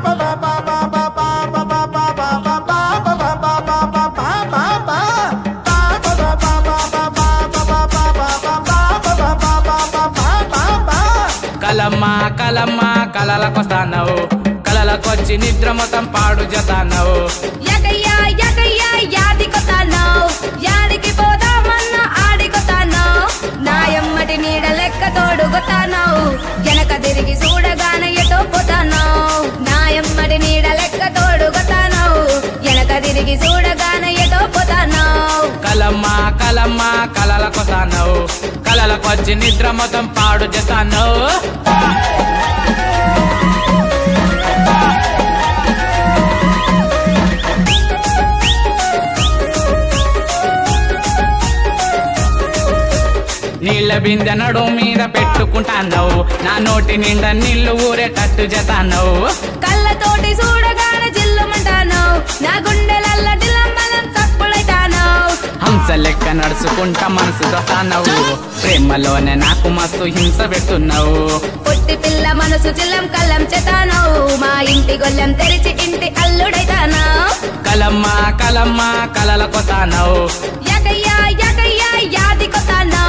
కలమ్మ కలమ్మ కలలకొస్తానవు కలలకొచ్చి నిద్ర మొత్తం పాడు చేస్తానవు యాకయ్యా యాకయ్యా యాదికొతానో యాడికి పోదామన్న ఆడికొతానో నాయమ్మటి నీడ లెక్క తోడుగొతానో వెనక తిరిగి చూడగానే ఎటో పోతానో నాయమ్మటి నీడ లెక్క తోడుగొతానో వెనక తిరిగి చూడగానే ఎటో పోతానో కలమ్మ కలమ్మ కలలకొస్తానవు కలలకొచ్చి నిద్ర మొత్తం పాడు చేస్తాను నీళ్ళ బిందె నడు మీద పెట్టుకుంటానవు నా నోటి నిండా నీళ్లు ఊరేటట్టు చేస్తానవు కళ్ళతోటి చూడగానే జిల్లుమంటానో నా గుండెలల్ల జిల్లమ్మలం చప్పుడైతానో హంస లెక్క నడుచుకుంటా మనసు దొస్తానవు ప్రేమలోనే నాకు మస్తు హింస పెడుతున్నావు పొట్టి పిల్ల మనసు చిల్లం కళ్ళం చేతానో మా ఇంటి గొల్లెం తెరిచి ఇంటి అల్లుడైతానో కలమ్మ కలమ్మ కలలకొస్తానవు యాకయ్యా యాకయ్యా యాదికొతానో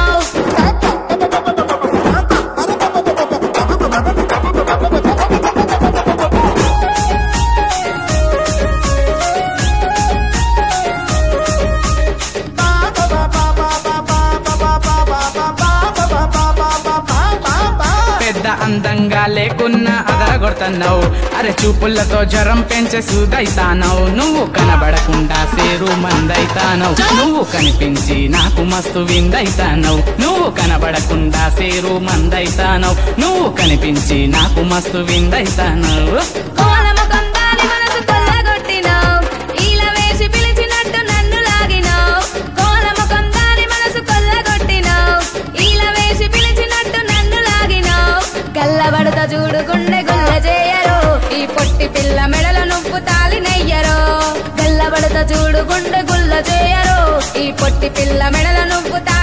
పెద్ద అందంగా లేకున్నా అదరగొడుతున్నావు అరే చూపులతో జ్వరం పెంచే సూదైతానవు నువ్వు కనబడకుండా సేరు మందైతానవు నువ్వు కనిపించి నాకు మస్తు విందైతానవు నువ్వు కనబడకుండా సేరు మందైతానవు నువ్వు కనిపించి నాకు మస్తు విందైతానవు కోలముఖం దాని మనసు కొల్లగొట్టినావు ఈల వేసి పిలిచినట్టు నన్ను లాగినావు కోలముఖం దాని మనసు కొల్లగొట్టినావు ఈల వేసి పిలిచినట్టు నన్ను లాగినావు గల్లబడత చూడు గుండె గుల్ల చేయరు ఈ పొట్టి పిల్ల మెడల నువ్వు తాలి నెయ్యరు గల్లబడత చూడు గుండె గుల్ల చేయరు ఈ పొట్టి పిల్ల మెడల నువ్వు తాలి